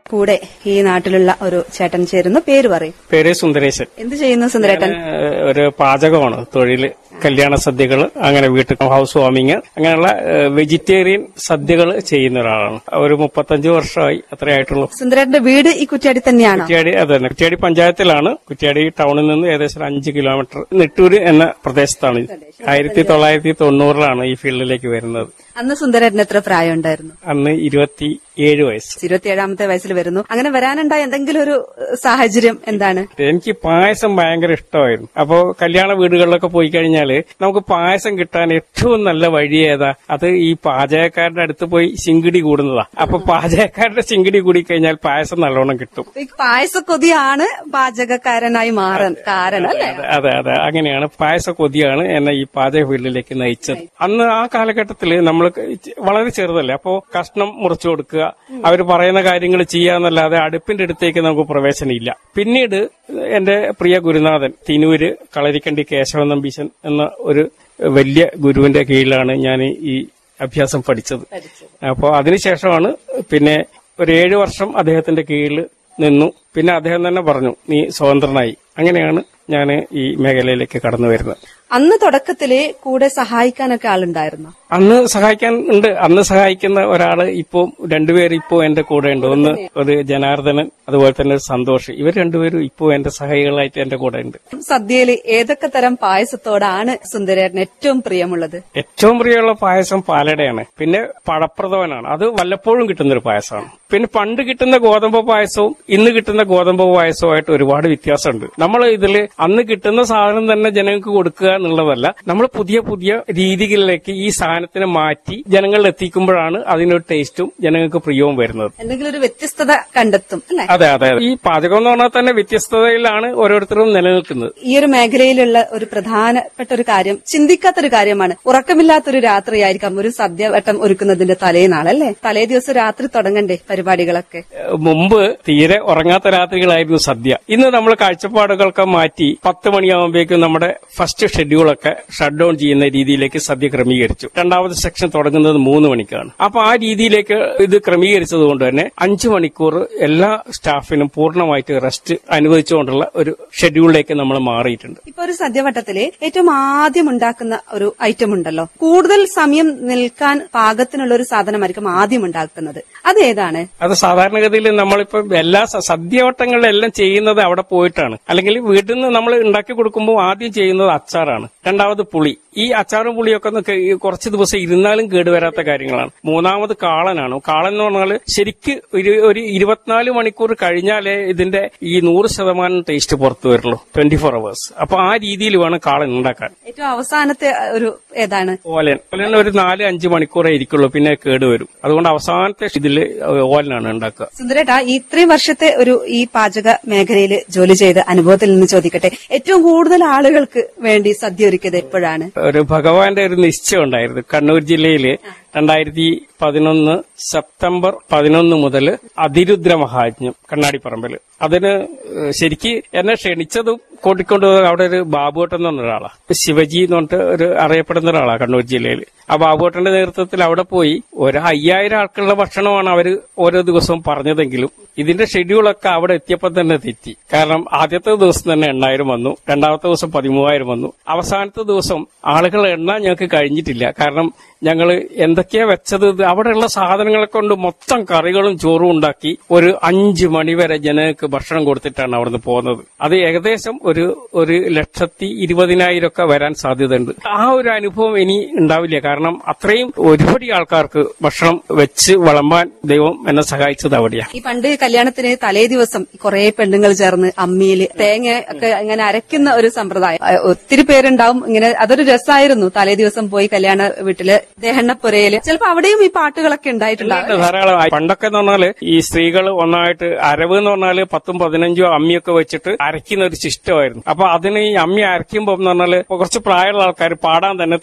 കൂടെ ഈ നാട്ടിലുള്ള ഒരു ചേട്ടൻ ചേരുന്നു പേര് പറയും പേര് സുന്ദരേശൻ എന്ത് ചെയ്യുന്നു സുന്ദരേട്ടൻ ഏഹ് ഒരു പാചകമാണ് തൊഴില് കല്യാണ സദ്യകൾ അങ്ങനെ വീട്ടിൽ ഹൗസ് വാമിങ് അങ്ങനെയുള്ള ഏഹ് വെജിറ്റേറിയൻ സദ്യകൾ ചെയ്യുന്ന ഒരാളാണ് ഒരു മുപ്പത്തഞ്ച് വർഷമായി അത്രയായിട്ടുള്ളൂ സുന്ദരേട്ടന്റെ വീട് ഈ കുറ്റ്യാടി തന്നെയാണോ കുറ്റ്യാടി അത് തന്നെ കുറ്റ്യാടി പഞ്ചായത്തിലാണ് കുറ്റ്യാടി ടൗണിൽ നിന്ന് ഏകദേശം ഒരു അഞ്ച് കിലോമീറ്റർ നെട്ടൂര് എന്ന പ്രദേശത്താണ് ആയിരത്തി തൊള്ളായിരത്തി തൊണ്ണൂറിലാണ് ഈ ഫീൽഡിലേക്ക് വരുന്നത് അന്ന് സുന്ദരേട്ടന് എത്ര പ്രായം ഉണ്ടായിരുന്നു അന്ന് ഇരുപത്തി ഏഴ് വയസ്സ് ഇരുപത്തിയേഴാമത്തെ വയസ്സിൽ വരുന്നു അങ്ങനെ വരാനുണ്ടായ എന്തെങ്കിലും ഒരു ഏഹ്, സാഹചര്യം എന്താണ് എനിക്ക് പായസം ഭയങ്കര ഇഷ്ടമായിരുന്നു അപ്പോ കല്യാണ വീടുകളിലൊക്കെ പോയി കഴിഞ്ഞാല് നമുക്ക് പായസം കിട്ടാൻ ഏറ്റവും നല്ല വഴി ഏതാ അത് ഈ പാചകക്കാരുടെ അടുത്ത് പോയി ചിങ്കിടി കൂടുന്നതാ അപ്പൊ പാചകക്കാരുടെ ചിങ്കിടി കൂടി കഴിഞ്ഞാൽ പായസം നല്ലോണം കിട്ടും ഈ പായസക്കൊതിയാണ് പാചകക്കാരനായി മാറാൻ കാരണം അല്ലേ അതെ, അതെ അതെ അങ്ങനെയാണ് പായസ കൊതിയാണ് എന്നെ ഈ പാചക ഫീൽഡിലേക്ക് നയിച്ചത് അന്ന് ആ കാലഘട്ടത്തിൽ നമ്മൾ വളരെ ചെറുതല്ലേ അപ്പോ കഷ്ണം മുറിച്ചു കൊടുക്കുക അവർ പറയുന്ന കാര്യങ്ങൾ ചെയ്യാന്നല്ലാതെ അടുപ്പിന്റെ അടുത്തേക്ക് നമുക്ക് പ്രവേശനമില്ല പിന്നീട് എന്റെ പ്രിയ ഗുരുനാഥൻ തിനൂര് കളരിക്കണ്ടി കേശവൻ നമ്പീശൻ എന്ന ഒരു വലിയ ഗുരുവിന്റെ കീഴിലാണ് ഞാൻ ഈ അഭ്യാസം പഠിച്ചത് അപ്പോൾ അതിനുശേഷമാണ് പിന്നെ ഒരു ഏഴു വർഷം അദ്ദേഹത്തിന്റെ കീഴിൽ നിന്നു പിന്നെ അദ്ദേഹം തന്നെ പറഞ്ഞു നീ സ്വതന്ത്രനായി അങ്ങനെയാണ് ഞാൻ ഈ മേഖലയിലേക്ക് കടന്നു വരുന്നത് അന്ന് തുടക്കത്തില് കൂടെ സഹായിക്കാനൊക്കെ ആളുണ്ടായിരുന്നു അന്ന് സഹായിക്കാൻ ഉണ്ട് അന്ന് സഹായിക്കുന്ന ഒരാള് ഇപ്പോ രണ്ടുപേർ ഇപ്പോ എന്റെ കൂടെ ഉണ്ട് ഒന്ന് ഒരു ജനാർദ്ദനൻ അതുപോലെ തന്നെ ഒരു സന്തോഷ് ഇവർ രണ്ടുപേരും ഇപ്പോ എന്റെ സഹായികളായിട്ട് എന്റെ കൂടെ ഉണ്ട് സദ്യയിൽ ഏതൊക്കെ തരം പായസത്തോടാണ് സുന്ദരേട്ടന് ഏറ്റവും പ്രിയമുള്ളത് ഏറ്റവും പ്രിയമുള്ള പായസം പാലടയാണ് പിന്നെ പഴപ്രഥമനാണ് അത് വല്ലപ്പോഴും കിട്ടുന്ന ഒരു പായസമാണ് പിന്നെ പണ്ട് കിട്ടുന്ന ഗോതമ്പ് പായസവും ഇന്ന് കിട്ടുന്ന ഗോതമ്പ് പായസവുമായിട്ട് ഒരുപാട് വ്യത്യാസമുണ്ട് നമ്മൾ ഇതിൽ അന്ന് കിട്ടുന്ന സാധനം തന്നെ ജനങ്ങൾക്ക് കൊടുക്കുക എന്നുള്ളതല്ല നമ്മൾ പുതിയ പുതിയ രീതികളിലേക്ക് ഈ സാധനത്തിനെ മാറ്റി ജനങ്ങളിൽ എത്തിക്കുമ്പോഴാണ് അതിനൊരു ടേസ്റ്റും ജനങ്ങൾക്ക് പ്രിയവും വരുന്നത് എന്തെങ്കിലും ഒരു വ്യത്യസ്തത കണ്ടെത്തും അല്ലെ അതെ അതെ അതെ. ഈ പാചകം എന്ന് പറഞ്ഞാൽ തന്നെ വ്യത്യസ്തതയിലാണ് ഓരോരുത്തരും നിലനിൽക്കുന്നത് ഈ ഒരു മേഖലയിലുള്ള ഒരു പ്രധാനപ്പെട്ട ഒരു കാര്യം ചിന്തിക്കാത്തൊരു കാര്യമാണ് ഉറക്കമില്ലാത്തൊരു രാത്രിയായിരിക്കാം ഒരു സദ്യവട്ടം ഒരുക്കുന്നതിന്റെ തലേനാളല്ലേ തലേ ദിവസം രാത്രി തുടങ്ങണ്ടേ പരിപാടികളൊക്കെ മുമ്പ് തീരെ ഉറങ്ങാത്ത രാത്രികളായിരുന്നു സദ്യ ഇന്ന് നമ്മൾ കാഴ്ചപ്പാടുകളൊക്കെ മാറ്റി പത്ത് മണിയാകുമ്പോഴേക്കും നമ്മുടെ ഫസ്റ്റ് ഷെഡ്യൂളൊക്കെ ഷട്ട് ഡൗൺ ചെയ്യുന്ന രീതിയിലേക്ക് സദ്യ ക്രമീകരിച്ചു രണ്ടാമത്തെ സെക്ഷൻ തുടങ്ങുന്നത് മൂന്ന് മണിക്കാണ് അപ്പൊ ആ രീതിയിലേക്ക് ഇത് ക്രമീകരിച്ചത് കൊണ്ട് തന്നെ അഞ്ചു മണിക്കൂർ എല്ലാ സ്റ്റാഫിനും പൂർണ്ണമായിട്ട് റെസ്റ്റ് അനുവദിച്ചുകൊണ്ടുള്ള ഒരു ഷെഡ്യൂളിലേക്ക് നമ്മൾ മാറിയിട്ടുണ്ട് ഇപ്പൊ ഒരു സദ്യവട്ടത്തില് ഏറ്റവും ആദ്യം ഉണ്ടാക്കുന്ന ഒരു ഐറ്റം ഉണ്ടല്ലോ കൂടുതൽ സമയം നിൽക്കാൻ പാകത്തിനുള്ള ഒരു സാധനമായിരിക്കും ആദ്യം ഉണ്ടാക്കുന്നത് അത് ഏതാണ് അത് സാധാരണഗതിയിൽ നമ്മളിപ്പോ എല്ലാ സ- സദ്യവട്ടങ്ങളിലെല്ലാം ചെയ്യുന്നത് അവിടെ പോയിട്ടാണ് അല്ലെങ്കിൽ വീട്ടിൽ നിന്ന് നമ്മൾ ഉണ്ടാക്കി കൊടുക്കുമ്പോൾ ആദ്യം ചെയ്യുന്നത് അച്ചാറാണ് രണ്ടാമത് പുളി ഈ അച്ചാറും പുളിയൊക്കെ ഒന്ന് ക- ഈ കുറച്ച് ദിവസം ഇരുന്നാലും കേടുവരാത്ത കാര്യങ്ങളാണ് മൂന്നാമത് കാളനാണ് കാളൻ എന്ന് പറഞ്ഞാൽ ശരിക്ക് ഒരു ഒരു ഇരുപത്തിനാല് മണിക്കൂർ കഴിഞ്ഞാലേ ഇതിന്റെ ഈ നൂറ് ശതമാനം ടേസ്റ്റ് പുറത്തു വരുള്ളൂ ട്വന്റി ഫോർ അവേഴ്സ് അപ്പൊ ആ രീതിയിൽ വേണം കാളൻ ഉണ്ടാക്കാൻ ഏറ്റവും അവസാനത്തെ ഒരു ഏതാണ് ഓലൻ ഓലൻ ഒരു നാല് അഞ്ച് മണിക്കൂറേ ഇരിക്കുള്ളൂ പിന്നെ കേടുവരും അതുകൊണ്ട് അവസാനത്തെ ഇതില് ഓലനാണ് ഉണ്ടാക്കുക സുന്ദരേട്ടാ ഈ ഇത്രയും വർഷത്തെ ഒരു ഈ പാചക മേഖലയിൽ ജോലി ചെയ്ത അനുഭവത്തിൽ നിന്ന് ചോദിക്കട്ടെ ഏറ്റവും കൂടുതൽ ആളുകൾക്ക് വേണ്ടി സദ്യ ഒരുക്കിയത് എപ്പോഴാണ് ഒരു ഭഗവാന്റെ ഒരു നിശ്ചയം ഉണ്ടായിരുന്നു കണ്ണൂർ ജില്ലയില് രണ്ടായിരത്തി പതിനൊന്ന് സെപ്റ്റംബർ പതിനൊന്ന് മുതൽ അതിരുദ്ര മഹാജ്ഞം കണ്ണാടിപ്പറമ്പില് അതിന് ഏഹ് ശരിക്ക് എന്നെ ക്ഷണിച്ചതും കൂട്ടിക്കൊണ്ട് അവിടെ ഒരു ബാബുവേട്ടൻ എന്ന് പറഞ്ഞ ഒരാളാണ് ശിവജി എന്ന് പറഞ്ഞിട്ട് ഒരു അറിയപ്പെടുന്ന ഒരാളാണ് കണ്ണൂർ ജില്ലയിൽ ആ ബാബുവേട്ടന്റെ നേതൃത്വത്തിൽ അവിടെ പോയി ഒരു അയ്യായിരം ആൾക്കുള്ള ഭക്ഷണമാണ് അവര് ഓരോ ദിവസവും പറഞ്ഞതെങ്കിലും ഇതിന്റെ ഷെഡ്യൂളൊക്കെ അവിടെ എത്തിയപ്പോൾ തന്നെ തെറ്റി കാരണം ആദ്യത്തെ ദിവസം തന്നെ എണ്ണായിരം വന്നു രണ്ടാമത്തെ ദിവസം പതിമൂവായിരം വന്നു അവസാനത്തെ ദിവസം ആളുകൾ എണ്ണ ഞങ്ങൾക്ക് കഴിഞ്ഞിട്ടില്ല കാരണം ഞങ്ങൾ എന്തൊക്കെയാ വെച്ചത് ഇത് അവിടെയുള്ള സാധനങ്ങളെ കൊണ്ട് മൊത്തം കറികളും ചോറും ഉണ്ടാക്കി ഒരു അഞ്ചു മണിവരെ ജനങ്ങൾക്ക് ഭക്ഷണം കൊടുത്തിട്ടാണ് അവിടുന്ന് പോകുന്നത് അത് ഏകദേശം ഒരു ഒരു ലക്ഷത്തി ഇരുപതിനായിരം ഒക്കെ വരാൻ സാധ്യതയുണ്ട് ആ ഒരു അനുഭവം ഇനി ഉണ്ടാവില്ല കാരണം അത്രയും ഒരുപടി ആൾക്കാർക്ക് ഭക്ഷണം വെച്ച് വിളമ്പാൻ ദൈവം എന്നെ സഹായിച്ചത് അവിടെയാണ് ഈ പണ്ട് കല്യാണത്തിന് തലേ ദിവസം കുറെ പെണ്ണുങ്ങൾ ചേർന്ന് അമ്മിയില് തേങ്ങ ഒക്കെ ഇങ്ങനെ അരയ്ക്കുന്ന ഒരു സമ്പ്രദായം അഹ് ഒത്തിരി പേരുണ്ടാവും ഇങ്ങനെ അതൊരു രസമായിരുന്നു തലേ ദിവസം പോയി കല്യാണ വീട്ടില് ദേഹണ്ണപ്പുരയില് ചിലപ്പോ അവിടെയും ഈ പാട്ടുകളൊക്കെ ഉണ്ടായിട്ടുണ്ടാവും ഉണ്ട്, ധാരാളം പണ്ടൊക്കെ എന്ന് പറഞ്ഞാല് ഈ സ്ത്രീകൾ ഒന്നായിട്ട് അരവ് എന്ന് പറഞ്ഞാല് പത്തും പതിനഞ്ചോ അമ്മിയൊക്കെ വെച്ചിട്ട് അരയ്ക്കുന്ന ഒരു ശിഷ്ടമായിരുന്നു അപ്പൊ അതിന് ഈ അമ്മി അരയ്ക്കുമ്പോൾ എന്ന് പറഞ്ഞാല് കുറച്ച് പ്രായമുള്ള ആൾക്കാർ പാടാൻ തന്നെ